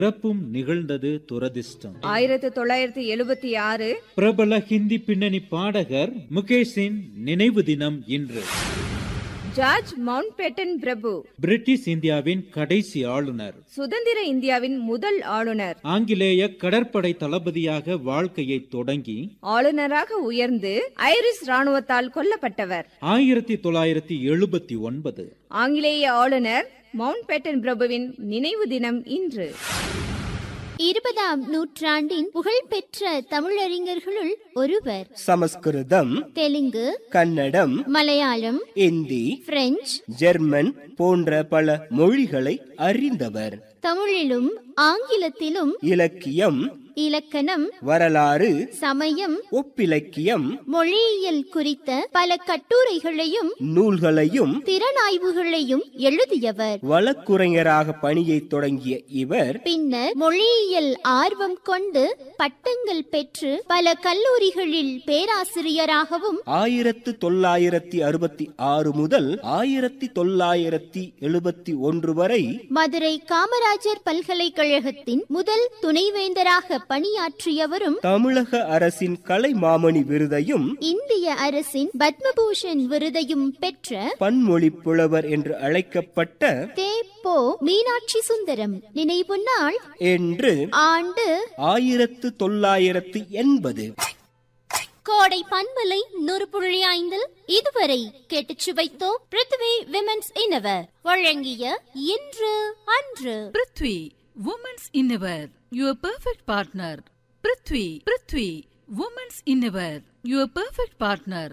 பிறப்பும் நிகழ்ந்தது துரதிர்ஷ்டம் ஆயிரத்தி தொள்ளாயிரத்தி எழுபத்தி ஆறு பிரபல ஹிந்தி பின்னணி பாடகர் முகேஷின் நினைவு தினம் இன்று ஜார்ஜ் மவுண்ட் பேட்டன் பிரபு பிரிட்டிஷ் இந்தியாவின் கடைசி ஆளுநர் சுதந்திர இந்தியாவின் முதல் ஆளுநர் ஆங்கிலேய கடற்படை தளபதியாக வாழ்க்கையை தொடங்கி ஆளுநராக உயர்ந்து ஐரிஷ் ராணுவத்தால் கொல்லப்பட்டவர் ஆயிரத்தி தொள்ளாயிரத்தி எழுபத்தி ஒன்பது ஆங்கிலேய ஆளுநர் மவுண்ட் பேட்டன் பிரபுவின் நினைவு தினம் இன்று இருபதாம் நூற்றாண்டின் புகழ்பெற்ற தமிழறிஞர்களுள் ஒருவர் சமஸ்கிருதம் தெலுங்கு கன்னடம் மலையாளம் இந்தி பிரெஞ்சு ஜெர்மன் போன்ற பல மொழிகளை அறிந்தவர் தமிழிலும் ஆங்கிலத்திலும் இலக்கியம் இலக்கணம் வரலாறு சமயம் ஒப்பிலக்கியம் மொழியியல் குறித்த பல கட்டுரைகளையும் நூல்களையும் திறனாய்வுகளையும் எழுதியவர் வழக்குரைஞராக பணியை தொடங்கிய இவர் பின்னர் மொழியியல் ஆர்வம் கொண்டு பட்டங்கள் பெற்று பல கல்லூரிகளில் பேராசிரியராகவும் ஆயிரத்து தொள்ளாயிரத்தி அறுபத்தி ஆறு முதல் ஆயிரத்தி தொள்ளாயிரத்தி எழுபத்தி ஒன்று வரை மதுரை காமராஜர் பல்கலைக்கழகத்தின் முதல் துணைவேந்தராக பணியாற்றியவரும் தமிழக அரசின் கலைமாமணி விருதையும் இந்திய அரசின் பத்மபூஷன் விருதையும் பெற்ற பன்மொழி புலவர் என்று அழைக்கப்பட்ட தே போ மீனாட்சி சுந்தரம் நினைவு நாள் என்று ஆண்டு ஆயிரத்து தொள்ளாயிரத்து எண்பது கோடை பண்பலை நூறு புள்ளி ஐந்தில் இதுவரை கேட்டுச் சுவைத்தோம் பிருத்வி விமென்ஸ் இன்னவர் வழங்கிய இன்று அன்று prithvi women's innerwear your perfect partner prithvi prithvi women's innerwear your perfect partner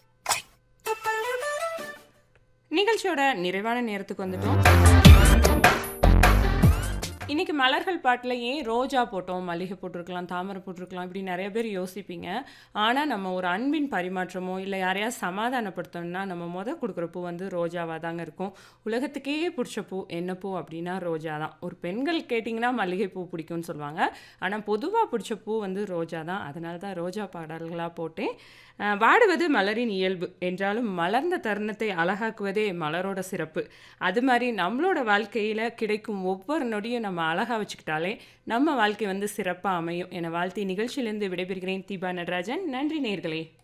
நிகழ்ச்சியோட நிறைவான நேரத்துக்கு வந்துட்டோம் இன்னைக்கு மலர்கள் பாட்டில் ஏன் ரோஜா போட்டோம் மல்லிகை போட்டிருக்கலாம் தாமரை போட்டிருக்கலாம் இப்படி நிறைய பேர் யோசிப்பீங்க ஆனால் நம்ம ஒரு அன்பின் பரிமாற்றமோ இல்லை யாரையாவது சமாதானப்படுத்தணும்னா நம்ம முத கொடுக்குற பூ வந்து ரோஜாவாக தாங்க இருக்கும் உலகத்துக்கே பிடிச்ச பூ என்ன பூ அப்படின்னா ரோஜா தான் ஒரு பெண்கள் கேட்டிங்கன்னா மல்லிகை பூ பிடிக்கும்னு சொல்லுவாங்க ஆனால் பொதுவாக பிடிச்ச பூ வந்து ரோஜா தான் அதனால தான் ரோஜா பாடல்களாக போட்டேன் அஹ், வாடுவது மலரின் இயல்பு என்றாலும் மலர்ந்த தருணத்தை அழகாக்குவதே மலரோட சிறப்பு அது மாதிரி நம்மளோட வாழ்க்கையில் கிடைக்கும் ஒவ்வொரு நொடியும் நம்ம அழகாக வச்சுக்கிட்டாலே நம்ம வாழ்க்கை வந்து சிறப்பாக அமையும் என வாழ்த்தி நிகழ்ச்சியிலிருந்து விடைபெறுகிறேன் தீபா நடராஜன் நன்றி நேர்களே